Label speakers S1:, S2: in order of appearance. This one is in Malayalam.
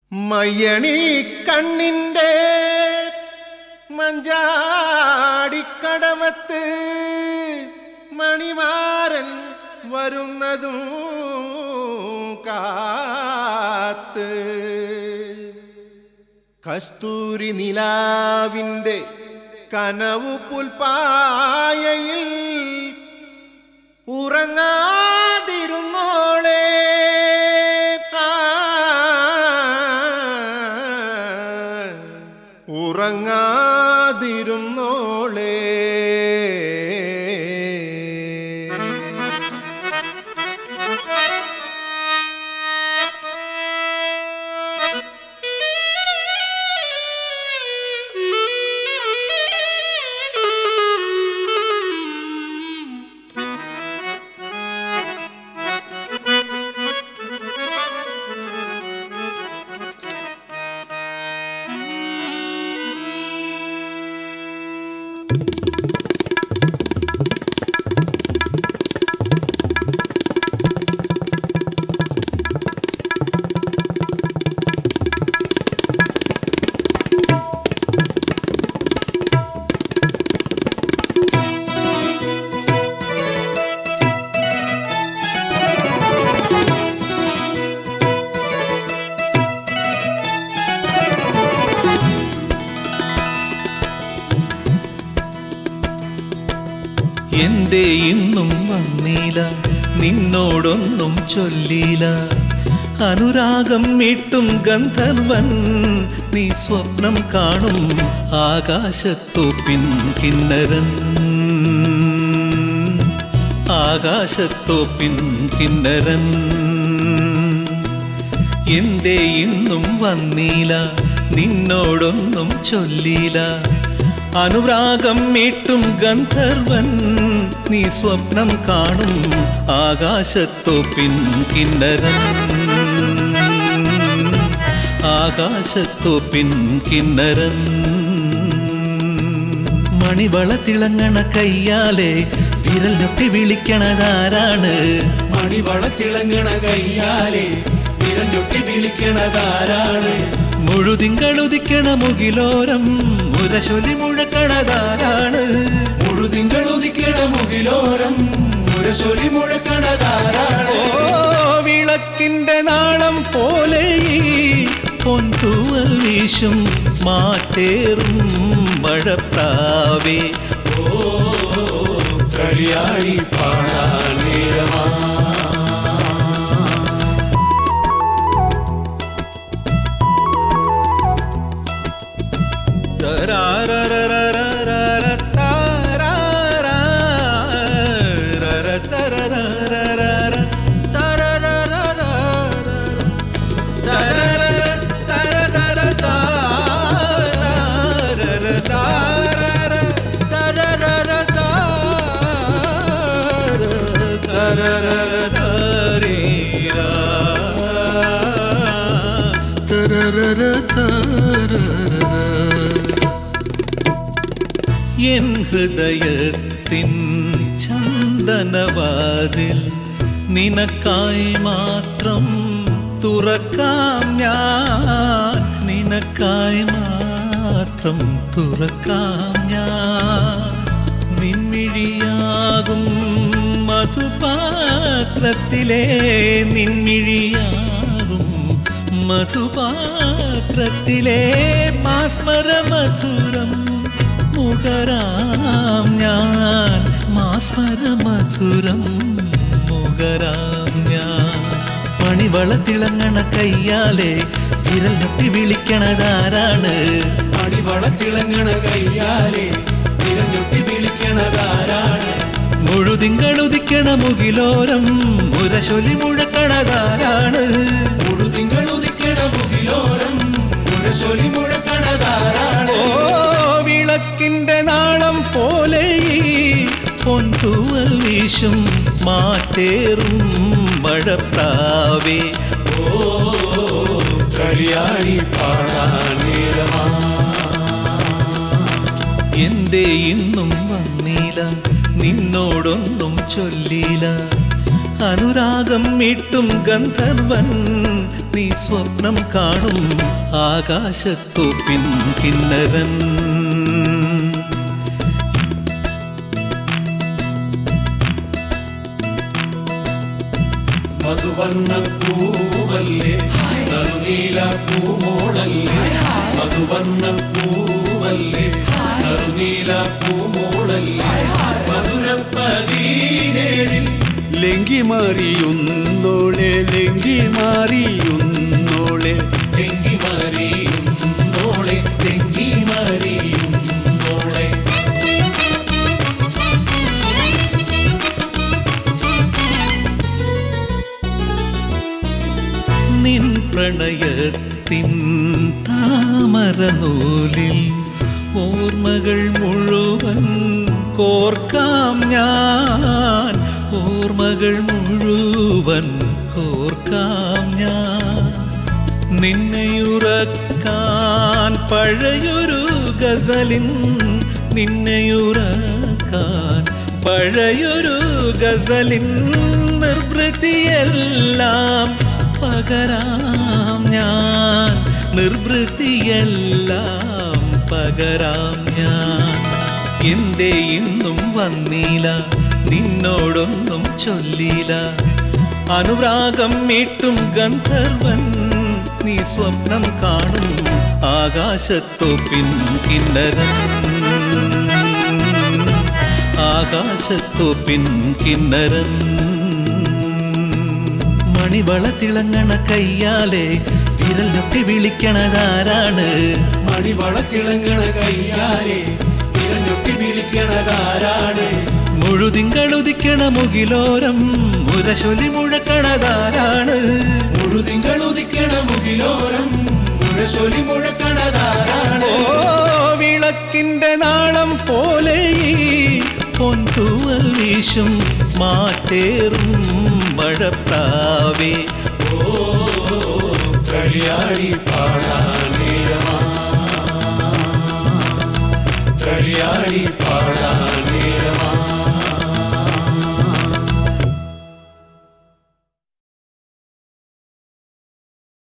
S1: മയ്യണി കണ്ണിൻ്റെ മഞ്ചാടിക്കടവത്ത് മണിമാരൻ വരുന്നതും കാത്ത് കസ്തൂരി നിലാവിൻ്റെ കനവു പുൽപ്പായയിൽ ഉറങ്ങാതിരുന്നോളെ ഉറങ്ങാതിരുന്നോളെ
S2: എന്തേ ഇന്നും വന്നീല നിന്നോടൊന്നും ചൊല്ലില അനുരാഗം മീട്ടും ഗന്ധർവൻ നീ സ്വപ്നം കാണും ആകാശത്തോപ്പിൻ കിന്നരൻ ആകാശത്തോപ്പിൻ കിന്നരൻ എന്തേ ഇന്നും വന്നീല നിന്നോടൊന്നും ചൊല്ലില അനുരാഗം മീട്ടും ഗന്ധർവൻ നീ സ്വപ്നം കാണും ആകാശത്തോപ്പിൻ കിന്നരൻ ആകാശത്തോപ്പിൻ കിന്നരൻ മണിവള തിളങ്ങണ കയ്യാലെ വിരൽ ഞൊട്ടി വിളിക്കണതാരാണ്
S3: മണിവള തിളങ്ങണ കയ്യാലെ വിരഞ്ഞൊട്ടി വിളിക്കണതാരാണ്
S2: മുഴുതിങ്കളുദിക്കണ മുകിലോരം മുരശൊലി മുഴക്കണതാരാണ്
S3: മുഴുതിങ്കൾ ഉദിക്കണ മുകിലോരം മുരശൊലി മുഴക്കണതാരാണ്
S2: ഓ വിളക്കിന്റെ നാളം പോലെ ഈ പൊൻതൂവൽ വീശും മാറ്റേറും മഴപ്രാവേ
S3: കളിയാടി പാടാൻ നേരമാ
S2: എൻ ഹൃദയത്തിൻ ചന്ദനവാതിൽ നിനക്കായി മാത്രം തുറക്കാം ഞാൻ നിനക്കായി മാത്രം തുറക്കാം ഞാൻ നിൻമിഴിയാകും മധുപാത്രത്തിലെ നിൻമിഴിയാകും മധുപാത്രത്തിലെ മാസ്മര മധുരം മുഖരാം ഞാൻ മാസ്മര മധുരം മുഖരാം ഞാൻ മണിവള തിളങ്ങണ കയ്യാലെ വിരൽ നത്തി വിളിക്കണതാരാണ്
S3: മണിവള തിളങ്ങണ കയ്യാലെ വിരഞ്ഞൊട്ടി വിളിക്കണതാരാണ്
S2: മുഴുതിങ്കളുദിക്കണ മുകിലോരം മുരശൊലി മുഴക്കണതാരാണ്
S3: മുഴുതിങ്കൾ ഉദിക്കണ മുകിലോരം മുരശൊലി മുഴക്കണതാരാണ്
S2: ഓ വിളക്കിന്റെ നാളം പോലെ ഈ പൊൻതൂവൽ വീശും മാറ്റേറും മഴപ്രാവേ
S3: കളിയാടി പാടാൻ നേരമാ
S2: എന്തേ ഇന്നും വന്നീല നിന്നോടൊന്നും ചൊല്ലില അനുരാഗം മീട്ടും ഗന്ധർവൻ നീ സ്വപ്നം കാണും ആകാശത്തു പിൻ കിന്നരൻ
S3: മധുവർണ്ണ പൂവല്ലേ നറുനീല പൂമോളല്ലേ മധുവർണ്ണ പൂവല്ലേ നറുനീല പൂമോളല്ലേ മധുരപ്പതീനേഴിൽ
S4: ലെങ്കി മാറിയുന്നോളെ ലെങ്കി മാറിയുന്നോളെ
S3: തെങ്കി മറിയുന്നോളെ തെങ്കി മറിയുന്നോളെ
S2: നിൻ പ്രണയത്തിൻ താമരനൂലിൽ ഓർമ്മകൾ മുഴുവൻ കോർക്കാം ഞാൻ ഓർമ്മകൾ മുഴുവൻ കോർക്കാം ഞാൻ നിന്നെയുറക്കാൻ പഴയൊരു ഗസലിൻ നിന്നെയുറക്കാൻ പഴയൊരു ഗസലിൻ നിർവൃത്തിയെല്ലാം പകരാം ഞാൻ നിർവൃത്തിയെല്ലാം പകരാം ഞാൻ എന്തേ ഇന്നും വന്നില്ല നിന്നോടൊന്നും ചൊല്ലില്ല അനുരാഗം മീട്ടും ഗന്ധർവൻ നീ സ്വപ്നം കാണും ആകാശത്തു പിൻ കിന്നരൻ ആകാശത്തു പിൻ കിന്നരൻ മണിവള തിളങ്ങണ കയ്യാലെ വിരൽ ഞൊട്ടി വിളിക്കണതാരാണ്
S3: മണിവള തിളങ്ങണ കയ്യാലെ തിരഞ്ഞൊട്ടി വിളിക്കണതാരാണ്
S2: മുഴുതിങ്കളുദിക്കണ മുകിലോരം മുരശൊലി മുഴക്കണതാരാണ്
S3: മുഴുതിങ്കൾ ഉദിക്കണ മുകിലോരം മുഴശൊലി മുഴക്കണതാരാണ്
S2: ഓ വിളക്കിന്റെ നാളം പോലെ ഈ പൊൻതൂവൽ വീശും മാറ്റേറും മഴപ്രാവേ
S3: കളിയാടി പാടാൻ നേരമാ കളിയാടി പാടാൻ